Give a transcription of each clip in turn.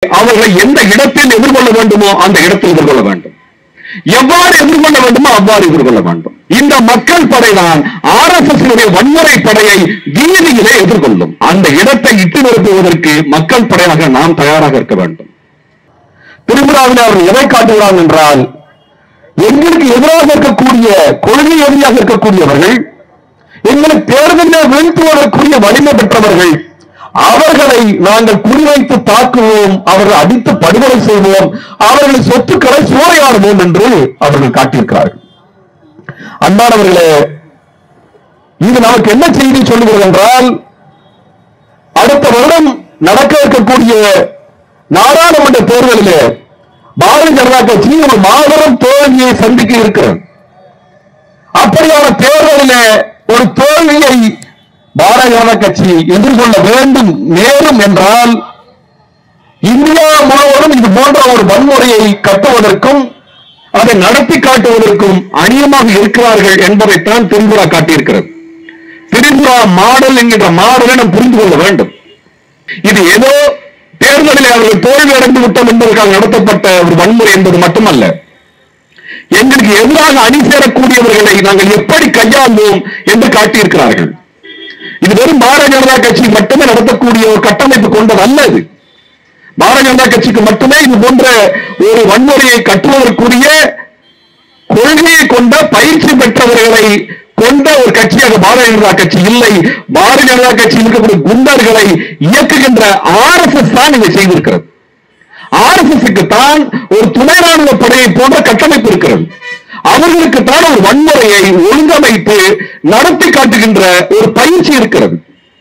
அவர்களை எந்த இடத்தில் எதிர்கொள்ள வேண்டுமோ அந்த இடத்தில் எதிர்கொள்ள வேண்டும் எவ்வாறு எதிர்கொள்ள வேண்டுமோ அவ்வாறு எதிர்கொள்ள வேண்டும் இந்த மக்கள் படைதான் ஆர் எஸ் எஸ் வன்முறை படையை வீதியிலே எதிர்கொள்ளும் அந்த இடத்தை இட்டு நிரப்புவதற்கு மக்கள் படையாக நாம் தயாராக இருக்க வேண்டும் திருவிழாவில் அவர் எதை காட்டுகிறார் என்றால் எங்களுக்கு எதிராக இருக்கக்கூடிய கொள்கை எதிராக இருக்கக்கூடியவர்கள் எங்களை தேர்தலில் வீழ்த்துவதற்குரிய வலிமை பெற்றவர்கள் அவர்களை நாங்கள் குறிவைத்து தாக்குவோம் அவர்கள் அடித்து படுகொலை செய்வோம் அவர்களின் சொத்துக்களை சூறையாடுவோம் என்று அவர்கள் காட்டியிருக்கிறார்கள் அன்பானவர்களே இது நமக்கு என்ன செய்தி சொல்லுகிறது என்றால் அடுத்த வருடம் நடக்க இருக்கக்கூடிய நாடாளுமன்ற தேர்தலிலே பாரதிய ஜனதா கட்சி ஒரு மாபெரும் தோல்வியை சந்திக்க இருக்கிறது அப்படியான தேர்தலிலே ஒரு தோல்வியை பாரதிய ஜனதா கட்சி எதிர்கொள்ள வேண்டும் நேரும் என்றால் இந்தியா முழுவதும் இது போன்ற ஒரு வன்முறையை கட்டுவதற்கும் அதை நடத்தி காட்டுவதற்கும் அணியமாக இருக்கிறார்கள் என்பதைத்தான் திரிபுரா காட்டியிருக்கிறது திரிபுரா மாடல் என்கின்ற மாடலை நாம் புரிந்து கொள்ள வேண்டும் இது ஏதோ தேர்தலில் அவர்கள் தோல்வி அடைந்து விட்டோம் என்பதற்காக நடத்தப்பட்ட ஒரு வன்முறை என்பது மட்டுமல்ல எங்களுக்கு எதிராக அணி சேரக்கூடியவர்களை நாங்கள் எப்படி கையாள்வோம் என்று காட்டியிருக்கிறார்கள் இது வெறும் பாரதிய ஜனதா கட்சி மட்டுமே நடத்தக்கூடிய ஒரு கட்டமைப்பு கொண்டது அல்ல இது பாரதிய ஜனதா கட்சிக்கு மட்டுமே இது போன்ற ஒரு வன்முறையை கட்டுவதற்குரிய கொள்கையை கொண்ட பயிற்சி பெற்றவர்களை கொண்ட ஒரு கட்சியாக பாரதிய ஜனதா கட்சி இல்லை பாரதிய ஜனதா கட்சி இருக்கக்கூடிய குண்டர்களை இயக்குகின்ற ஆர் எஸ் எஸ் தான் இதை செய்திருக்கிறது ஆர் எஸ் எஸ் தான் ஒரு துணை ராணுவ படையை போன்ற கட்டமைப்பு இருக்கிறது அவர்களுக்கு தான் ஒரு வன்முறையை ஒழுங்கமைத்து நடத்தி காட்டுகின்ற ஒரு பயிற்சி இருக்கிறது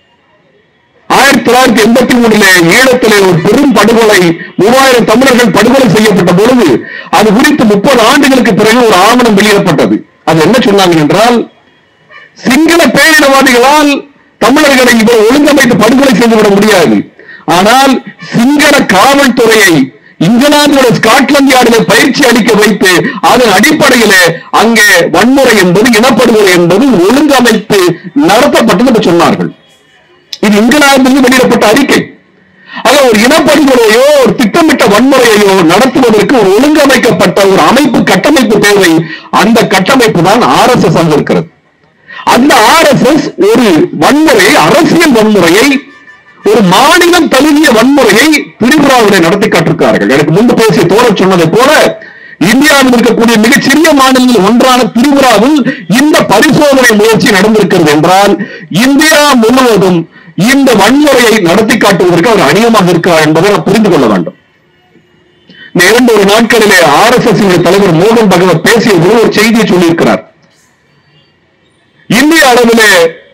ஆயிரத்தி தொள்ளாயிரத்தி எண்பத்தி மூணுல ஈழத்திலே ஒரு பெரும் படுகொலை மூவாயிரம் தமிழர்கள் படுகொலை செய்யப்பட்ட பொழுது அது குறித்து முப்பது ஆண்டுகளுக்கு பிறகு ஒரு ஆவணம் வெளியிடப்பட்டது அது என்ன சொன்னாங்க என்றால் சிங்கள பேரினவாதிகளால் தமிழர்களை இவர் ஒழுங்கமைத்து படுகொலை செய்துவிட முடியாது ஆனால் சிங்கள காவல்துறையை இங்கிலாந்தோட ஸ்காட்லாந்து யார்டிலே பயிற்சி அளிக்க வைத்து அதன் அடிப்படையிலே அங்கே வன்முறை என்பது இனப்படுகொலை என்பது ஒழுங்கமைத்து நடத்தப்பட்டது என்று சொன்னார்கள் இது இங்கிலாந்திலிருந்து வெளியிடப்பட்ட அறிக்கை ஆக ஒரு இனப்படுகொலையோ ஒரு திட்டமிட்ட வன்முறையையோ நடத்துவதற்கு ஒரு ஒழுங்கமைக்கப்பட்ட ஒரு அமைப்பு கட்டமைப்பு தேவை அந்த கட்டமைப்பு தான் ஆர் எஸ் எஸ் இருக்கிறது அந்த ஆர் எஸ் எஸ் ஒரு வன்முறை அரசியல் வன்முறையை ஒரு மாநிலம் தழுவிய வன்முறையை திரிபுராவிலே நடத்தி காட்டிருக்கிறார்கள் எனக்கு முன்பு பேசிய தோழர் சொன்னதை போல இந்தியாவில் இருக்கக்கூடிய மிகச்சிறிய மாநிலங்கள் ஒன்றான திரிபுராவில் இந்த பரிசோதனை முயற்சி நடந்திருக்கிறது என்றால் இந்தியா முழுவதும் இந்த வன்முறையை நடத்தி காட்டுவதற்கு அவர் அணியமாக இருக்கிறார் என்பதை நாம் புரிந்து கொள்ள வேண்டும் இந்த இரண்டு ஒரு நாட்களிலே ஆர் எஸ் எஸ் தலைவர் மோகன் பகவத் பேசிய ஒரு ஒரு செய்தியை சொல்லியிருக்கிறார் இந்திய அளவிலே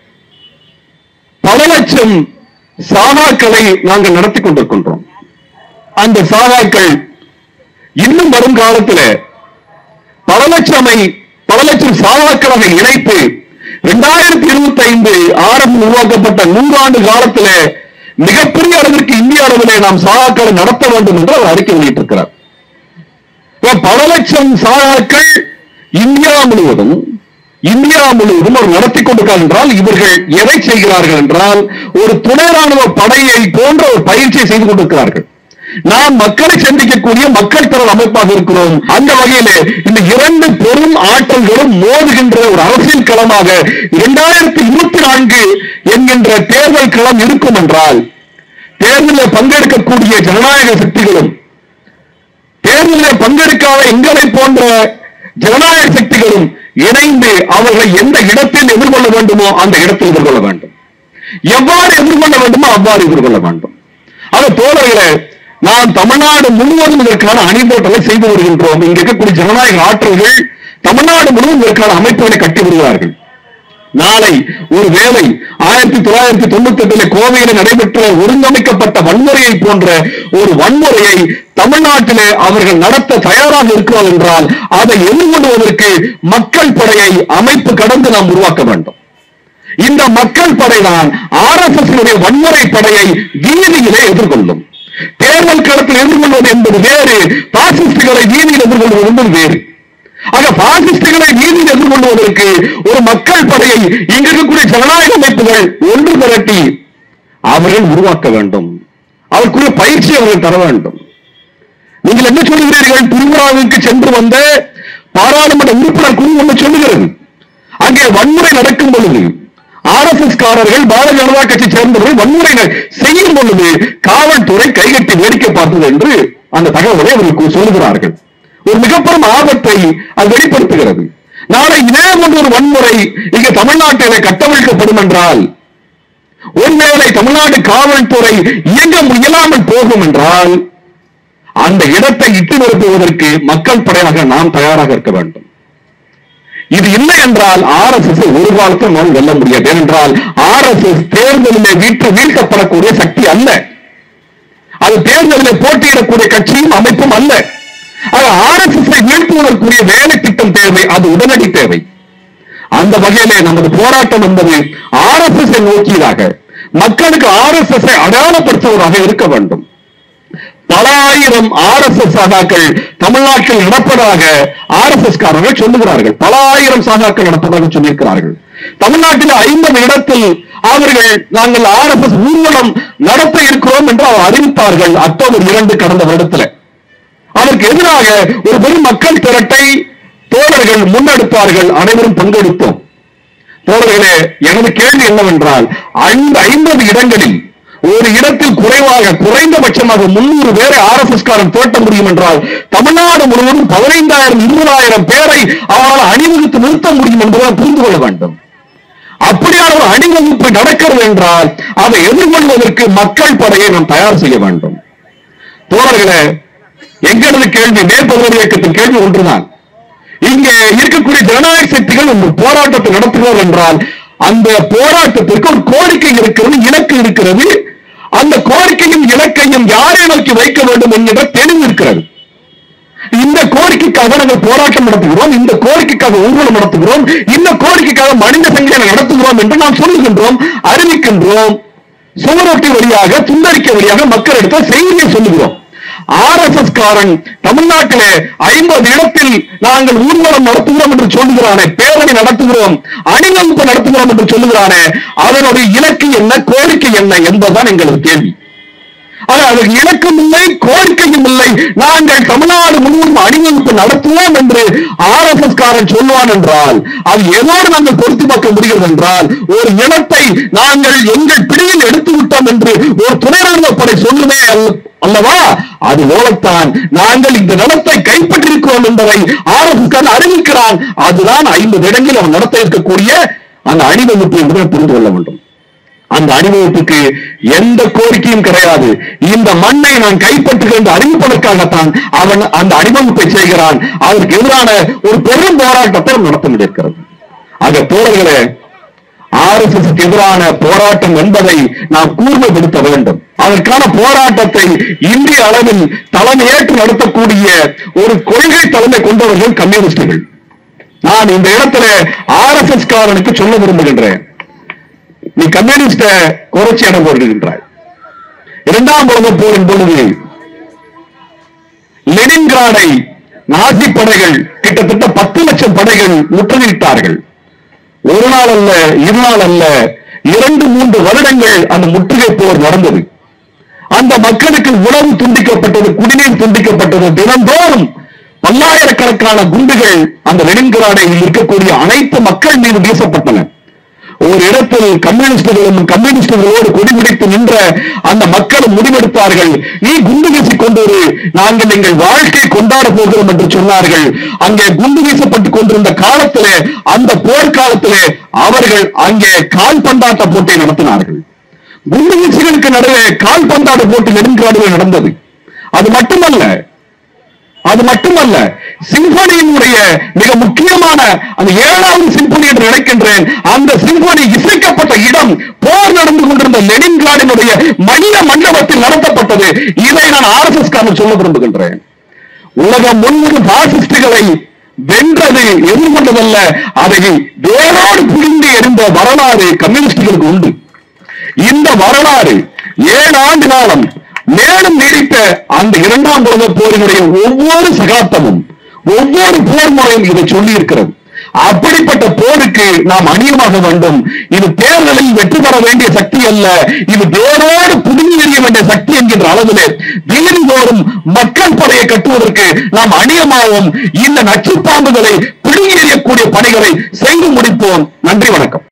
பல லட்சம் சாகாக்களை நாங்கள் நடத்தி கொண்டிருக்கின்றோம் அந்த சாகாக்கள் இன்னும் வரும் காலத்தில் பல லட்சமை பல லட்சம் சாகாக்களாக இணைத்து இரண்டாயிரத்தி இருபத்தி ஐந்து ஆரம்பம் உருவாக்கப்பட்ட நூறாண்டு காலத்தில் மிகப்பெரிய அளவிற்கு இந்திய அளவிலே நாம் சாகாக்களை நடத்த வேண்டும் என்று அவர் அறிக்கை வெளியிட்டிருக்கிறார் இப்ப பல லட்சம் சாகாக்கள் இந்தியா முழுவதும் இந்தியா முழுவதும் அவர் நடத்தி கொண்டிருக்கிறார் என்றால் இவர்கள் எதை செய்கிறார்கள் என்றால் ஒரு துணை ராணுவ படையை போன்ற ஒரு பயிற்சியை செய்து கொண்டிருக்கிறார்கள் நாம் மக்களை சந்திக்கக்கூடிய மக்கள் திறன் அமைப்பாக இருக்கிறோம் அந்த வகையிலே இந்த இரண்டு பெரும் ஆற்றல்களும் மோதுகின்ற ஒரு அரசியல் களமாக இரண்டாயிரத்தி இருபத்தி நான்கு என்கின்ற தேர்தல் களம் இருக்கும் என்றால் தேர்தலில் பங்கெடுக்கக்கூடிய ஜனநாயக சக்திகளும் தேர்தலில் பங்கெடுக்காத எங்களை போன்ற ஜனநாயக சக்திகளும் இணைந்து அவர்களை எந்த இடத்தில் எதிர்கொள்ள வேண்டுமோ அந்த இடத்தில் எதிர்கொள்ள வேண்டும் எவ்வாறு எதிர்கொள்ள வேண்டுமோ அவ்வாறு எதிர்கொள்ள வேண்டும் அது தோழர்களே நாம் தமிழ்நாடு முழுவதும் இதற்கான அணிபோட்டலை செய்து வருகின்றோம் இங்க இருக்கக்கூடிய ஜனநாயக ஆற்றல்கள் தமிழ்நாடு முழுவதும் இதற்கான அமைப்புகளை கட்டி வருகிறார்கள் நாளை ஒரு வேலை ஆயிரத்தி தொள்ளாயிரத்தி தொண்ணூத்தி எட்டுல கோவையில் நடைபெற்ற ஒருங்கமைக்கப்பட்ட வன்முறையை போன்ற ஒரு வன்முறையை தமிழ்நாட்டிலே அவர்கள் நடத்த தயாராக இருக்கிறோம் என்றால் அதை எதிர்கொள்வதற்கு மக்கள் படையை அமைப்பு கடந்து நாம் உருவாக்க வேண்டும் இந்த மக்கள் படைதான் ஆர் எஸ் எஸ் வன்முறை படையை வீதியிலே எதிர்கொள்ளும் தேர்தல் களத்தில் எதிர்கொள்வது என்பது வேறு பாசிஸ்டுகளை வீதியில் எதிர்கொள்வது என்பது வேறு ஆக பாசிஸ்டுகளை வீதியில் எதிர்கொள்வதற்கு ஒரு மக்கள் படையை இங்க இருக்கக்கூடிய ஜனநாயக அமைப்புகள் ஒன்று திரட்டி அவர்கள் உருவாக்க வேண்டும் அவருக்குரிய பயிற்சி அவர்கள் தர வேண்டும் நீங்கள் என்ன சொல்லுகிறீர்கள் திரிபுராவிற்கு சென்று வந்த பாராளுமன்ற உறுப்பினர் குழு ஒன்று சொல்லுகிறது அங்கே வன்முறை நடக்கும் பொழுது ஆர்எஸ்எஸ் காரர்கள் பாரதிய ஜனதா கட்சி சேர்ந்தவர்கள் வன்முறை ந- செய்யும் பொழுது காவல்துறை கைகட்டி வேடிக்கை பார்த்தது என்று அந்த தகவலை அவர்கள் சொல்லுகிறார்கள் ஒரு மிகப்பெரும் ஆபத்தை அது வெளிப்படுத்துகிறது நாளை இதே போன்ற ஒரு வன்முறை இங்கே தமிழ்நாட்டிலே கட்டவிழ்க்கப்படும் என்றால் ஒருவேளை தமிழ்நாடு காவல்துறை இயங்க முயலாமல் போகும் என்றால் அந்த இடத்தை இட்டு நிரப்புவதற்கு மக்கள் படையாக நாம் தயாராக இருக்க வேண்டும் இது இல்லை என்றால் ஆர் எஸ் எஸ் ஒரு காலத்தில் நாம் வெல்ல முடியாது ஏனென்றால் ஆர் எஸ் எஸ் தேர்தலிலே வீட்டு வீழ்த்தப்படக்கூடிய சக்தி அல்ல அது தேர்தலில் போட்டியிடக்கூடிய கட்சியும் அமைப்பும் அல்ல அது ஆர் எஸ் எஸ் வீழ்த்துவதற்குரிய வேலை திட்டம் தேவை அது உடனடி தேவை அந்த வகையிலே நமது போராட்டம் என்பது ஆர் எஸ் எஸ் நோக்கியதாக மக்களுக்கு ஆர் எஸ் எஸ் அடையாளப்படுத்துவதாக இருக்க வேண்டும் பல ஆயிரம் ஆர் எஸ் எஸ் சகாக்கள் தமிழ்நாட்டில் நடப்பதாக ஆர் எஸ் எஸ் காரர்கள் சொல்லுகிறார்கள் பல ஆயிரம் சகாக்கள் நடப்பதாக சொல்லியிருக்கிறார்கள் தமிழ்நாட்டில் ஐம்பது இடத்தில் அவர்கள் நாங்கள் ஆர் எஸ் எஸ் ஊர்வலம் நடத்த இருக்கிறோம் என்று அவர் அறிவித்தார்கள் அக்டோபர் இரண்டு கடந்த வருடத்தில் அதற்கு எதிராக ஒரு பெரும் மக்கள் திரட்டை தோழர்கள் முன்னெடுத்தார்கள் அனைவரும் பங்கெடுத்தோம் தோழர்களே எனது கேள்வி என்னவென்றால் அந்த ஐம்பது இடங்களில் ஒரு இடத்தில் குறைவாக குறைந்தபட்சமாக முன்னூறு பேரை ஆர் எஸ் எஸ் காரன் திரட்ட முடியும் என்றால் தமிழ்நாடு முழுவதும் பதினைந்தாயிரம் இருபதாயிரம் பேரை அவரால் அணிவகுத்து நிறுத்த முடியும் என்பதை புரிந்து கொள்ள வேண்டும் அப்படியான ஒரு அணிவகுப்பு நடக்கிறது என்றால் அதை எதிர்கொள்வதற்கு மக்கள் படையை நாம் தயார் செய்ய வேண்டும் தோழர்களே எங்களது கேள்வி மேற்பகுதி இயக்கத்தின் கேள்வி ஒன்றுதான் இங்கே இருக்கக்கூடிய ஜனநாயக சக்திகள் ஒரு போராட்டத்தை நடத்துகிறோம் என்றால் அந்த போராட்டத்திற்கு ஒரு கோரிக்கை இருக்கிறது இலக்கு இருக்கிறது அந்த கோரிக்கையும் இலக்கையும் யாரை நோக்கி வைக்க வேண்டும் என்கிற தெளிவு இருக்கிறது இந்த கோரிக்கைக்காக நாங்கள் போராட்டம் நடத்துகிறோம் இந்த கோரிக்கைக்காக ஊர்வலம் நடத்துகிறோம் இந்த கோரிக்கைக்காக மனித சங்கிலியை நடத்துகிறோம் என்று நாம் சொல்லுகின்றோம் அறிவிக்கின்றோம் சுவரொட்டி வழியாக சுந்தரிக்கை வழியாக மக்களிடத்தில் செய்தியை சொல்லுகிறோம் ஆர் எஸ் எஸ் காரன் தமிழ்நாட்டிலே ஐம்பது இடத்தில் நாங்கள் ஊர்வலம் நடத்துகிறோம் என்று சொல்லுகிறானே பேரணி நடத்துகிறோம் அணிவகுப்பு நடத்துகிறோம் என்று சொல்லுகிறானே அதனுடைய இலக்கு என்ன கோரிக்கை என்ன என்பதுதான் எங்களது கேள்வி ஆனால் அதற்கு இலக்கும் இல்லை கோரிக்கையும் இல்லை நாங்கள் தமிழ்நாடு முழுவதும் அணிவகுப்பு நடத்துவோம் என்று ஆர் எஸ் எஸ் காரன் சொல்வான் என்றால் அது எதோடு நாங்கள் பொருத்தி பார்க்க முடிகிறது என்றால் ஒரு இனத்தை நாங்கள் எங்கள் பிடியில் எடுத்து விட்டோம் என்று ஒரு துணை ராணுவப் படை சொல்லுமே அல்ல- அல்லவா அது போலத்தான் நாங்கள் இந்த நிலத்தை கைப்பற்றிருக்கிறோம் என்பதை ஆர் எஸ் எஸ் அறிவிக்கிறான் அதுதான் ஐம்பது இடங்களில் அவன் நடத்த இருக்கக்கூடிய அந்த அணிவகுப்பு என்பதை புரிந்து கொள்ள வேண்டும் அந்த அணிவகுப்புக்கு எந்த கோரிக்கையும் கிடையாது இந்த மண்ணை நான் கைப்பற்றுகிறேன் என்று அறிவிப்பதற்காகத்தான் அவன் அந்த அணிவகுப்பை செய்கிறான் அதற்கு எதிரான ஒரு பெரும் போராட்டத்தை அவன் நடத்த முடியிருக்கிறது ஆக தோழர்களே ஆர்எஸ்எஸ் எதிரான போராட்டம் என்பதை நாம் கூர்மைப்படுத்த வேண்டும் அதற்கான போராட்டத்தை இந்திய அளவில் தலைமையேற்று நடத்தக்கூடிய ஒரு கொள்கை தலைமை கொண்டவர்கள் கம்யூனிஸ்டுகள் நான் இந்த இடத்துல ஆர்எஸ்எஸ் காரனுக்கு சொல்ல விரும்புகின்றேன் நீ கம்யூனிஸ்ட குறைச்சி இடம் போடுகின்றாய் இரண்டாம் உலகப் போரின் பொழுது லெனின்கிராடை நாசி படைகள் கிட்டத்தட்ட பத்து லட்சம் படைகள் முற்றுகையிட்டார்கள் ஒரு நாள் அல்ல இரு நாள் அல்ல இரண்டு மூன்று வருடங்கள் அந்த முற்றுகை போர் நடந்தது அந்த மக்களுக்கு உணவு துண்டிக்கப்பட்டது குடிநீர் துண்டிக்கப்பட்டது தினந்தோறும் பல்லாயிரக்கணக்கான குண்டுகள் அந்த லெனின்கிராடில் இருக்கக்கூடிய அனைத்து மக்கள் மீது வீசப்பட்டன ஒரு இடத்தில் கம்யூனிஸ்டுகளும் கம்யூனிஸ்டுகளோடு கொடிபிடித்து நின்ற அந்த மக்களும் முடிவெடுத்தார்கள் நீ குண்டு வீசிக் கொண்டொரு நாங்கள் எங்கள் வாழ்க்கை கொண்டாட போகிறோம் என்று சொன்னார்கள் அங்கே குண்டு வீசப்பட்டுக் கொண்டிருந்த காலத்திலே அந்த போர்க்காலத்திலே அவர்கள் அங்கே கால்பந்தாட்ட போட்டி நடத்தினார்கள் குண்டு வீசுகளுக்கு நடுவே கால்பந்தாட்ட போட்டி நெடுங்காடுகள் நடந்தது அது மட்டுமல்ல அது மட்டுமல்ல சிம்பனியினுடைய மிக முக்கியமான அந்த ஏழாவது சிம்பனி என்று நினைக்கின்றேன் அந்த சிம்பனி இசைக்கப்பட்ட இடம் போர் நடந்து கொண்டிருந்த லெனின்கிராடினுடைய மனித மண்டபத்தில் நடத்தப்பட்டது இதை நான் ஆர் எஸ் எஸ் சொல்ல விரும்புகின்றேன் உலகம் முழுவதும் பாசிஸ்டுகளை வென்றது எதிர்கொண்டதல்ல அதை வேரோடு புரிந்து எறிந்த வரலாறு கம்யூனிஸ்டுகளுக்கு உண்டு இந்த வரலாறு ஏழு ஆண்டு காலம் மேலும் நீடித்த அந்த இரண்டாம் உலக போரினுடைய ஒவ்வொரு சகாப்தமும் ஒவ்வொரு போர் முறையும் இதை சொல்லி இருக்கிறது அப்படிப்பட்ட போருக்கு நாம் அணியமாக வேண்டும் இது தேர்தலில் வெற்றி பெற வேண்டிய சக்தி அல்ல இது வேரோடு புதுங்கி எறிய வேண்டிய சக்தி என்கின்ற அளவிலே வீடுதோறும் மக்கள் படையை கோட்டையை கட்டுவதற்கு நாம் அணியமாவோம் இந்த நச்சுப்பாம்புகளை பிடுங்கி எறியக்கூடிய பணிகளை செய்து முடிப்போம் நன்றி வணக்கம்